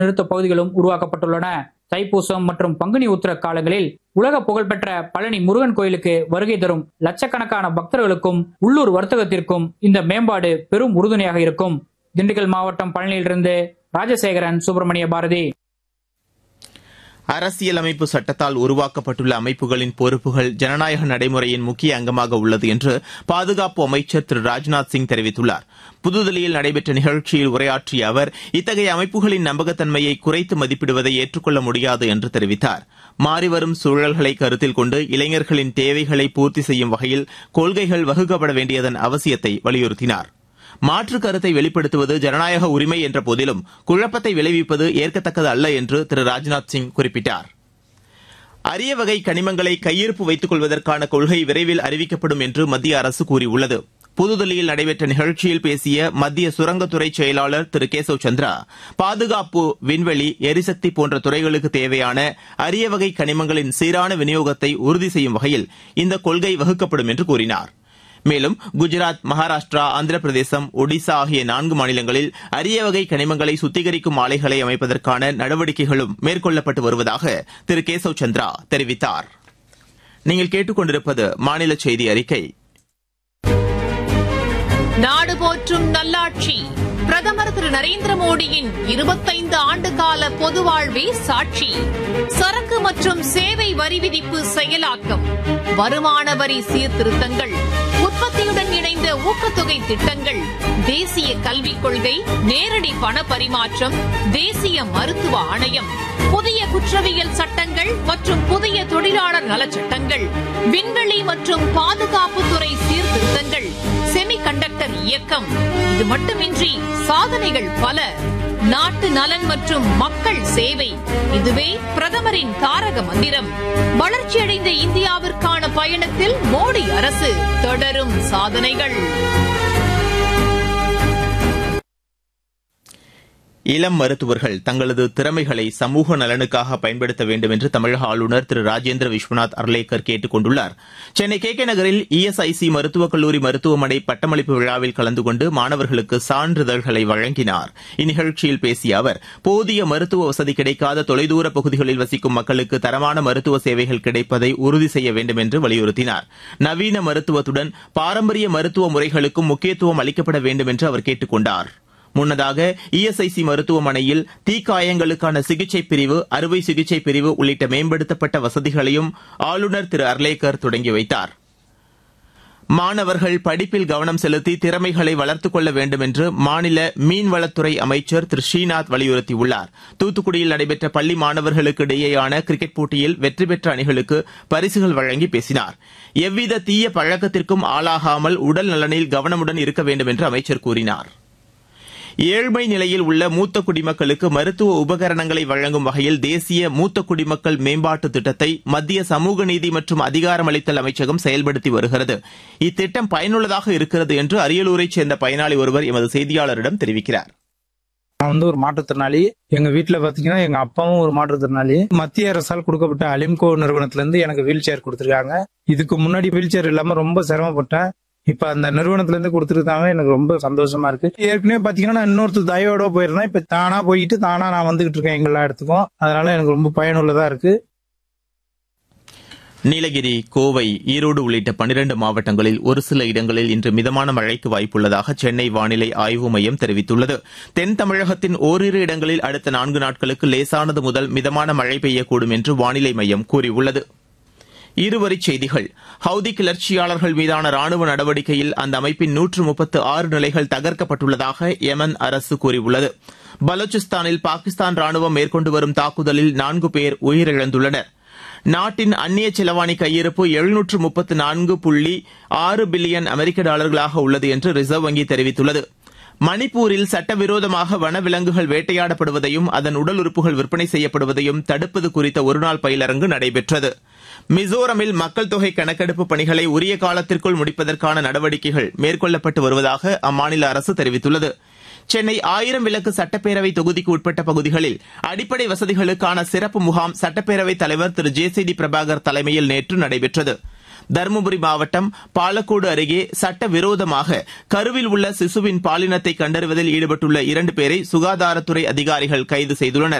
நிறுத்த பகுதிகளும் உருவாக்கப்பட்டுள்ளன தைப்பூசம் மற்றும் பங்குனி உத்திர காலங்களில் உலக புகழ்பெற்ற பழனி முருகன் கோயிலுக்கு வருகை தரும் லட்சக்கணக்கான பக்தர்களுக்கும் உள்ளூர் வர்த்தகத்திற்கும் இந்த மேம்பாடு பெரும் உறுதுணையாக இருக்கும் திண்டுக்கல் மாவட்டம் பழனியிலிருந்து ராஜசேகரன் சுப்பிரமணிய பாரதி அரசியலமைப்பு சட்டத்தால் உருவாக்கப்பட்டுள்ள அமைப்புகளின் பொறுப்புகள் ஜனநாயக நடைமுறையின் முக்கிய அங்கமாக உள்ளது என்று பாதுகாப்பு அமைச்சர் திரு ராஜ்நாத் சிங் தெரிவித்துள்ளார் புதுதில்லியில் நடைபெற்ற நிகழ்ச்சியில் உரையாற்றிய அவர் இத்தகைய அமைப்புகளின் நம்பகத்தன்மையை குறைத்து மதிப்பிடுவதை ஏற்றுக்கொள்ள முடியாது என்று தெரிவித்தார் மாறிவரும் சூழல்களை கருத்தில் கொண்டு இளைஞர்களின் தேவைகளை பூர்த்தி செய்யும் வகையில் கொள்கைகள் வகுக்கப்பட வேண்டியதன் அவசியத்தை வலியுறுத்தினார் மாற்று கருத்தை வெளிப்படுத்துவது ஜனநாயக உரிமை என்ற போதிலும் குழப்பத்தை விளைவிப்பது ஏற்கத்தக்கது அல்ல என்று திரு ராஜ்நாத் சிங் குறிப்பிட்டார் அரிய வகை கனிமங்களை கையிருப்பு வைத்துக் கொள்வதற்கான கொள்கை விரைவில் அறிவிக்கப்படும் என்று மத்திய அரசு கூறியுள்ளது புதுதில்லியில் நடைபெற்ற நிகழ்ச்சியில் பேசிய மத்திய சுரங்கத்துறை செயலாளர் திரு கேசவ் சந்திரா பாதுகாப்பு விண்வெளி எரிசக்தி போன்ற துறைகளுக்கு தேவையான அரிய வகை கனிமங்களின் சீரான விநியோகத்தை உறுதி செய்யும் வகையில் இந்த கொள்கை வகுக்கப்படும் என்று கூறினார் மேலும் குஜராத் மகாராஷ்டிரா ஆந்திர பிரதேசம் ஒடிசா ஆகிய நான்கு மாநிலங்களில் அரிய வகை கனிமங்களை சுத்திகரிக்கும் ஆலைகளை அமைப்பதற்கான நடவடிக்கைகளும் மேற்கொள்ளப்பட்டு வருவதாக திரு கேசவ் சந்திரா தெரிவித்தார் நீங்கள் கேட்டுக்கொண்டிருப்பது மாநில செய்தி அறிக்கை நாடு போற்றும் நல்லாட்சி பிரதமர் திரு நரேந்திர மோடியின் இருபத்தைந்து ஆண்டு கால பொது வாழ்வே சாட்சி சரக்கு மற்றும் சேவை வரி விதிப்பு செயலாக்கம் வருமான வரி சீர்திருத்தங்கள் உற்பத்தியுடன் இணைந்த ஊக்கத்தொகை திட்டங்கள் தேசிய கல்விக் கொள்கை நேரடி பண பரிமாற்றம் தேசிய மருத்துவ ஆணையம் புதிய குற்றவியல் சட்டங்கள் மற்றும் புதிய தொழிலாளர் நலச்சட்டங்கள் விண்வெளி மற்றும் பாதுகாப்புத்துறை சீர்திருத்தங்கள் செமி கண்டக்டர் இயக்கம் இது மட்டுமின்றி சாதனைகள் பல நாட்டு நலன் மற்றும் மக்கள் சேவை இதுவே பிரதமரின் தாரக மந்திரம் வளர்ச்சியடைந்த இந்தியாவிற்கான பயணத்தில் மோடி அரசு தொடரும் சாதனைகள் இளம் மருத்துவர்கள் தங்களது திறமைகளை சமூக நலனுக்காக பயன்படுத்த வேண்டும் என்று தமிழக ஆளுநர் திரு ராஜேந்திர விஸ்வநாத் அர்லேக்கர் கேட்டுக் கொண்டுள்ளார் சென்னை கே கே நகரில் இஎஸ்ஐசி மருத்துவக் கல்லூரி மருத்துவமனை பட்டமளிப்பு விழாவில் கலந்து கொண்டு மாணவர்களுக்கு சான்றிதழ்களை வழங்கினார் இந்நிகழ்ச்சியில் பேசிய அவர் போதிய மருத்துவ வசதி கிடைக்காத தொலைதூர பகுதிகளில் வசிக்கும் மக்களுக்கு தரமான மருத்துவ சேவைகள் கிடைப்பதை உறுதி செய்ய வேண்டும் என்று வலியுறுத்தினார் நவீன மருத்துவத்துடன் பாரம்பரிய மருத்துவ முறைகளுக்கும் முக்கியத்துவம் அளிக்கப்பட வேண்டும் என்று அவர் கேட்டுக் கொண்டார் முன்னதாக இஎஸ்ஐசி மருத்துவமனையில் தீக்காயங்களுக்கான சிகிச்சை பிரிவு அறுவை சிகிச்சை பிரிவு உள்ளிட்ட மேம்படுத்தப்பட்ட வசதிகளையும் ஆளுநர் திரு அர்லேக்கர் தொடங்கி வைத்தார் மாணவர்கள் படிப்பில் கவனம் செலுத்தி திறமைகளை வளர்த்துக் கொள்ள வேண்டும் என்று மாநில மீன்வளத்துறை அமைச்சர் திரு ஸ்ரீநாத் வலியுறுத்தியுள்ளார் தூத்துக்குடியில் நடைபெற்ற பள்ளி மாணவர்களுக்கு இடையேயான கிரிக்கெட் போட்டியில் வெற்றி பெற்ற அணிகளுக்கு பரிசுகள் வழங்கி பேசினார் எவ்வித தீய பழக்கத்திற்கும் ஆளாகாமல் உடல் நலனில் கவனமுடன் இருக்க வேண்டும் என்று அமைச்சர் கூறினார் ஏழ்மை நிலையில் உள்ள மூத்த குடிமக்களுக்கு மருத்துவ உபகரணங்களை வழங்கும் வகையில் தேசிய மூத்த குடிமக்கள் மேம்பாட்டு திட்டத்தை மத்திய சமூக நீதி மற்றும் அதிகாரமளித்தல் அமைச்சகம் செயல்படுத்தி வருகிறது இத்திட்டம் பயனுள்ளதாக இருக்கிறது என்று அரியலூரைச் சேர்ந்த பயனாளி ஒருவர் எமது செய்தியாளரிடம் தெரிவிக்கிறார் நான் வந்து ஒரு மாற்றுத்திறனாளி எங்க வீட்டுல பாத்தீங்கன்னா எங்க அப்பாவும் ஒரு மாற்றுத்திறனாளி மத்திய அரசால் கொடுக்கப்பட்ட அலிம்கோ நிறுவனத்துல இருந்து எனக்கு வீல் சேர் கொடுத்துருக்காங்க இதுக்கு முன்னாடி வீல் சேர் இல்லாம ரொம்ப சிரமப்பட்டேன் இப்ப அந்த நிறுவனத்துல இருந்து கொடுத்துருக்காங்க எனக்கு ரொம்ப சந்தோஷமா இருக்கு ஏற்கனவே பாத்தீங்கன்னா நான் இன்னொருத்தர் தயவோட போயிருந்தேன் இப்ப தானா போயிட்டு தானா நான் வந்துகிட்டு இருக்கேன் எங்களா இடத்துக்கும் அதனால எனக்கு ரொம்ப பயனுள்ளதா இருக்கு நீலகிரி கோவை ஈரோடு உள்ளிட்ட பனிரண்டு மாவட்டங்களில் ஒரு சில இடங்களில் இன்று மிதமான மழைக்கு வாய்ப்புள்ளதாக சென்னை வானிலை ஆய்வு மையம் தெரிவித்துள்ளது தென் தமிழகத்தின் ஓரிரு இடங்களில் அடுத்த நான்கு நாட்களுக்கு லேசானது முதல் மிதமான மழை பெய்யக்கூடும் என்று வானிலை மையம் கூறியுள்ளது இருவரிச் செய்திகள் ஹவுதி கிளர்ச்சியாளர்கள் மீதான ராணுவ நடவடிக்கையில் அந்த அமைப்பின் நூற்று முப்பத்து ஆறு நிலைகள் தகர்க்கப்பட்டுள்ளதாக யமன் அரசு கூறியுள்ளது பலூச்சிஸ்தானில் பாகிஸ்தான் ராணுவம் மேற்கொண்டு வரும் தாக்குதலில் நான்கு பேர் உயிரிழந்துள்ளனர் நாட்டின் அந்நிய செலவாணி கையிருப்பு எழுநூற்று முப்பத்து நான்கு புள்ளி ஆறு பில்லியன் அமெரிக்க டாலர்களாக உள்ளது என்று ரிசர்வ் வங்கி தெரிவித்துள்ளது மணிப்பூரில் சட்டவிரோதமாக வனவிலங்குகள் வேட்டையாடப்படுவதையும் அதன் உடல் உறுப்புகள் விற்பனை செய்யப்படுவதையும் தடுப்பது குறித்த ஒருநாள் பயிலரங்கு நடைபெற்றது மிசோரமில் மக்கள் தொகை கணக்கெடுப்பு பணிகளை உரிய காலத்திற்குள் முடிப்பதற்கான நடவடிக்கைகள் மேற்கொள்ளப்பட்டு வருவதாக அம்மாநில அரசு தெரிவித்துள்ளது சென்னை ஆயிரம் விளக்கு சட்டப்பேரவை தொகுதிக்கு உட்பட்ட பகுதிகளில் அடிப்படை வசதிகளுக்கான சிறப்பு முகாம் சட்டப்பேரவைத் தலைவர் Thiru J C D Prabhakar தலைமையில் நேற்று நடைபெற்றது தருமபுரி மாவட்டம் பாலக்கோடு அருகே சட்டவிரோதமாக கருவில் உள்ள சிசுவின் பாலினத்தை கண்டறிவதில் ஈடுபட்டுள்ள இரண்டு பேரை சுகாதாரத்துறை அதிகாரிகள் கைது செய்துள்ளனர்